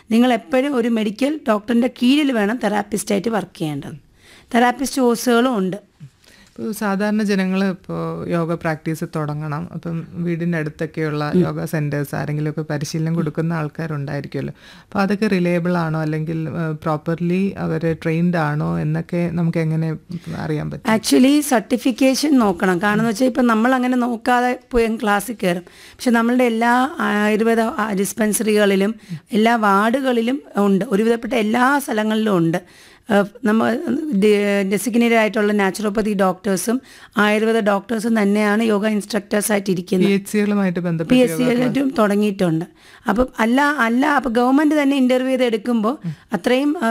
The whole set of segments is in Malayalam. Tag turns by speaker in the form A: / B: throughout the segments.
A: നിങ്ങൾ എപ്പോഴും ഒരു മെഡിക്കൽ ഡോക്ടറിൻ്റെ കീഴിൽ വേണം തെറാപ്പിസ്റ്റായിട്ട് വർക്ക് ചെയ്യേണ്ടത് തെറാപ്പിസ്റ്റ് കോഴ്സുകളും ഉണ്ട്
B: ഇപ്പോൾ സാധാരണ ജനങ്ങൾ ഇപ്പോൾ യോഗ പ്രാക്ടീസ് തുടങ്ങണം അപ്പം വീടിൻ്റെ അടുത്തൊക്കെയുള്ള യോഗ സെൻറ്റേഴ്സ് ആരെങ്കിലുമൊക്കെ പരിശീലനം കൊടുക്കുന്ന ആൾക്കാരുണ്ടായിരിക്കുമല്ലോ അപ്പോൾ അതൊക്കെ റിലയബിൾ ആണോ അല്ലെങ്കിൽ പ്രോപ്പർലി അവർ ട്രെയിൻഡ് ആണോ എന്നൊക്കെ നമുക്ക് എങ്ങനെ അറിയാൻ പറ്റും
A: ആക്ച്വലി സർട്ടിഫിക്കേഷൻ നോക്കണം കാരണം എന്ന് വെച്ചാൽ ഇപ്പം നമ്മൾ അങ്ങനെ നോക്കാതെ പോയി ക്ലാസ്സിൽ കയറും പക്ഷെ നമ്മളുടെ എല്ലാ ആയുർവേദ ഡിസ്പെൻസറികളിലും എല്ലാ വാർഡുകളിലും ഉണ്ട് ഒരുവിധപ്പെട്ട എല്ലാ സ്ഥലങ്ങളിലും ഉണ്ട് ഏഹ് നമ്മൾ ഡെസിഗ്നേറ്റഡ് ആയിട്ടുള്ള നാച്ചുറോപ്പതി ഡോക്ടേഴ്സും ആയുർവേദ ഡോക്ടേഴ്സും തന്നെയാണ് യോഗ ഇൻസ്ട്രക്ടേഴ്സ് ആയിട്ട്
B: പി
A: ഇരിക്കുന്നത്
B: എച്ച് സികളുമായിട്ട്
A: പി
B: ബന്ധപ്പെട്ട്
A: എസ് സിയിലും തുടങ്ങിയിട്ടുണ്ട് അപ്പം അല്ല അല്ല അപ്പം ഗവൺമെൻറ് തന്നെ ഇൻ്റർവ്യൂ ചെയ്ത് എടുക്കുമ്പോൾ അത്രയും ആ,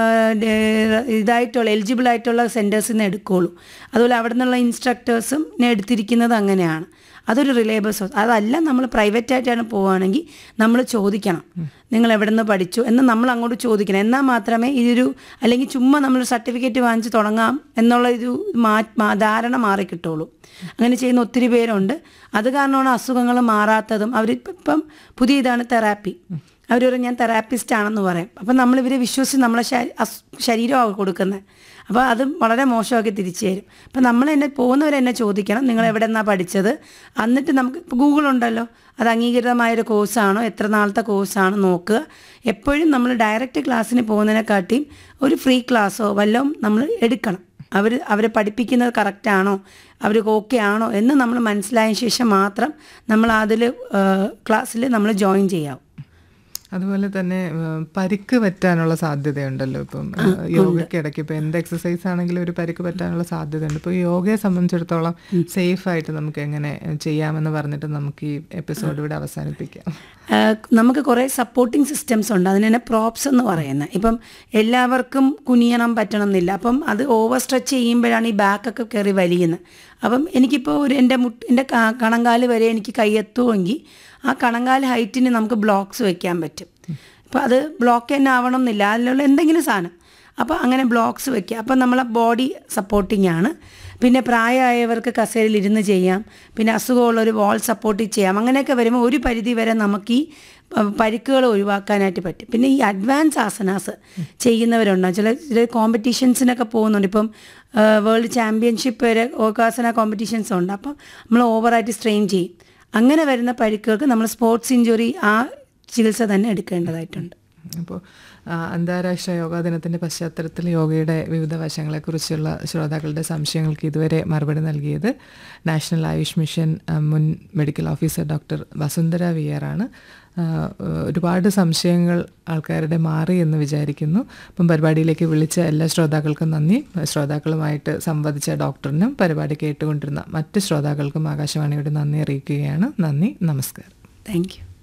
A: ഡേ- ഇതായിട്ടുള്ള എലിജിബിൾ ആയിട്ടുള്ള സെൻറ്റേഴ്സിൽ നിന്ന് എടുക്കുകയുള്ളൂ അതുപോലെ അവിടെ നിന്നുള്ള ഇൻസ്ട്രക്ടേഴ്സും എടുത്തിരിക്കുന്നത് അങ്ങനെയാണ് അതൊരു റിലയബിൾ സോഴ്സ് അതല്ല നമ്മൾ പ്രൈവറ്റ് ആയിട്ടാണ് പോവുകയാണെങ്കിൽ നമ്മൾ ചോദിക്കണം നിങ്ങൾ എവിടെ നിന്ന് പഠിച്ചു എന്ന് നമ്മൾ അങ്ങോട്ട് ചോദിക്കണം എന്നാൽ മാത്രമേ ഇതൊരു അല്ലെങ്കിൽ ചുമ്മാ നമ്മൾ സർട്ടിഫിക്കറ്റ് വാങ്ങിച്ച് തുടങ്ങാം എന്നുള്ള ഒരു മാ മാ- ധാരണ മാറി കിട്ടുള്ളൂ അങ്ങനെ ചെയ്യുന്ന ഒത്തിരി പേരുണ്ട് അത് കാരണമാണ് അസുഖങ്ങൾ മാറാത്തതും അവർ ഇപ്പം പുതിയ ഇതാണ് തെറാപ്പി അവർ പറയും ഞാൻ തെറാപ്പിസ്റ്റ് ആണെന്ന് പറയും അപ്പം നമ്മൾ ഇവരെ വിശ്വസിച്ച് നമ്മളെ ശരീ- അസ്- ശരീരമാണ് കൊടുക്കുന്നത് അപ്പോൾ അത് വളരെ മോശമാക്കി തിരിച്ചു തരും അപ്പം നമ്മൾ എന്നെ പോകുന്നവർ എന്നെ ചോദിക്കണം നിങ്ങൾ എവിടെ നിന്നാണ് പഠിച്ചത് എന്നിട്ട് നമുക്ക് ഇപ്പോൾ ഗൂഗിൾ ഉണ്ടല്ലോ അത് അംഗീകൃതമായൊരു കോഴ്സാണോ എത്ര നാളത്തെ കോഴ്സാണ് നോക്കുക എപ്പോഴും നമ്മൾ ഡയറക്റ്റ് ക്ലാസ്സിന് പോകുന്നതിനെക്കാട്ടിയും ഒരു ഫ്രീ ക്ലാസ്സോ വല്ലതും നമ്മൾ എടുക്കണം അവർ അവരെ പഠിപ്പിക്കുന്നത് കറക്റ്റാണോ അവർ ഓക്കെ ആണോ എന്ന് നമ്മൾ മനസ്സിലായ ശേഷം മാത്രം നമ്മൾ അതിൽ ക്ലാസ്സിൽ നമ്മൾ ജോയിൻ ചെയ്യാവും
B: അതുപോലെ തന്നെ ഏഹ്, പരിക്ക് പറ്റാനുള്ള സാധ്യതയുണ്ടല്ലോ ഇപ്പം ഏഹ്, യോഗയ്ക്ക് ഇടയ്ക്ക് ഇപ്പം എന്ത് എക്സസൈസ് ആണെങ്കിലും ഒരു പരിക്ക് പറ്റാനുള്ള സാധ്യതയുണ്ട് ഇപ്പോൾ യോഗയെ സംബന്ധിച്ചിടത്തോളം സേഫ് ആയിട്ട് നമുക്ക് എങ്ങനെ ചെയ്യാമെന്ന് പറഞ്ഞിട്ട് നമുക്ക് ഈ എപ്പിസോഡ് ഇവിടെ അവസാനിപ്പിക്കാം
A: ആഹ് നമുക്ക് കുറേ സപ്പോർട്ടിംഗ് സിസ്റ്റംസ് ഉണ്ട് അതിന് തന്നെ പ്രോപ്സ് എന്ന് പറയുന്നത് ഇപ്പം എല്ലാവർക്കും കുനിയണം പറ്റണം എന്നില്ല അപ്പം അത് ഓവർ സ്ട്രെച്ച് ചെയ്യുമ്പോഴാണ് ഈ ബാക്കൊക്കെ കയറി വലിയുന്നത് അപ്പം എനിക്കിപ്പോൾ ഒരു എൻ്റെ മുട്ട് എൻ്റെ ക- കണങ്കാല് വരെ എനിക്ക് കൈയെത്തുമെങ്കിൽ ആ കണങ്കാല് ഹൈറ്റിന് നമുക്ക് ബ്ലോക്സ് വെക്കാൻ പറ്റും അപ്പോൾ അത് ബ്ലോക്ക് തന്നെ ആവണം എന്നില്ല അതിലുള്ള എന്തെങ്കിലും സാധനം അപ്പോൾ അങ്ങനെ ബ്ലോക്സ് വെക്കുക അപ്പോൾ നമ്മളെ ബോഡി സപ്പോർട്ടിംഗ് ആണ് പിന്നെ പ്രായമായവർക്ക് കസേരയിൽ ഇരുന്ന് ചെയ്യാം പിന്നെ അസുഖമുള്ളൊരു വാൾ സപ്പോർട്ട് ചെയ്യാം അങ്ങനെയൊക്കെ വരുമ്പോൾ ഒരു പരിധി വരെ നമുക്ക് ഈ പ- പരിക്കുകൾ ഒഴിവാക്കാനായിട്ട് പറ്റും പിന്നെ ഈ അഡ്വാൻസ് ആസനാസ് ചെയ്യുന്നവരുണ്ട് ചില ചില കോമ്പറ്റീഷൻസിനൊക്കെ പോകുന്നുണ്ട് ഇപ്പം വേൾഡ് ചാമ്പ്യൻഷിപ്പ് വരെ യോഗാസന കോമ്പറ്റീഷൻസ് ഉണ്ട് അപ്പം നമ്മൾ ഓവറായിട്ട് സ്ട്രെയിൻ ചെയ്യും അങ്ങനെ വരുന്ന പരിക്കുകൾക്ക് നമ്മൾ സ്പോർട്സ് ഇഞ്ചുറി ആ ചികിത്സ തന്നെ എടുക്കേണ്ടതായിട്ടുണ്ട്
B: അപ്പോൾ അന്താരാഷ്ട്ര യോഗാ ദിനത്തിൻ്റെ പശ്ചാത്തലത്തിൽ യോഗയുടെ വിവിധ വശങ്ങളെക്കുറിച്ചുള്ള ശ്രോതാക്കളുടെ സംശയങ്ങൾക്ക് ഇതുവരെ മറുപടി നൽകിയത് നാഷണൽ ആയുഷ് മിഷൻ ആ, മുൻ medical officer doctor Vasundhara V R ആണ് ആ, ഒരുപാട് സംശയങ്ങൾ ആൾക്കാരുടെ മാറി എന്ന് വിചാരിക്കുന്നു അപ്പം പരിപാടിയിലേക്ക് വിളിച്ച എല്ലാ ശ്രോതാക്കൾക്കും നന്ദി ശ്രോതാക്കളുമായിട്ട് സംവദിച്ച ഡോക്ടറിനും പരിപാടി കേട്ടുകൊണ്ടിരുന്ന മറ്റ് ശ്രോതാക്കൾക്കും ആകാശവാണിയോട് നന്ദി അറിയിക്കുകയാണ് നന്ദി നമസ്കാരം
A: താങ്ക് യു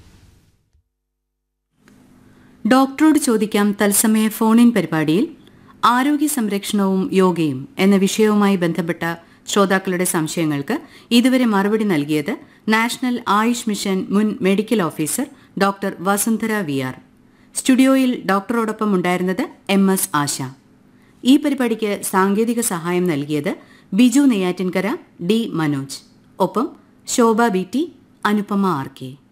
C: ഡോക്ടറോട് ചോദിക്കാം തത്സമയ ഫോണിൻ പരിപാടിയിൽ ആരോഗ്യ സംരക്ഷണവും യോഗയും എന്ന വിഷയവുമായി ബന്ധപ്പെട്ട ശ്രോതാക്കളുടെ സംശയങ്ങൾക്ക് ഇതുവരെ മറുപടി നൽകിയത് നാഷണൽ ആയുഷ് മിഷൻ മുൻ medical officer doctor Vasundhara V R സ്റ്റുഡിയോയിൽ ഡോക്ടറോടൊപ്പം ഉണ്ടായിരുന്നത് എം എസ് ആശ ഈ പരിപാടിക്ക് സാങ്കേതിക സഹായം നൽകിയത് ബിജു നെയ്യാറ്റിൻകര ഡി മനോജ് ഒപ്പം Shobha B T Anupama R K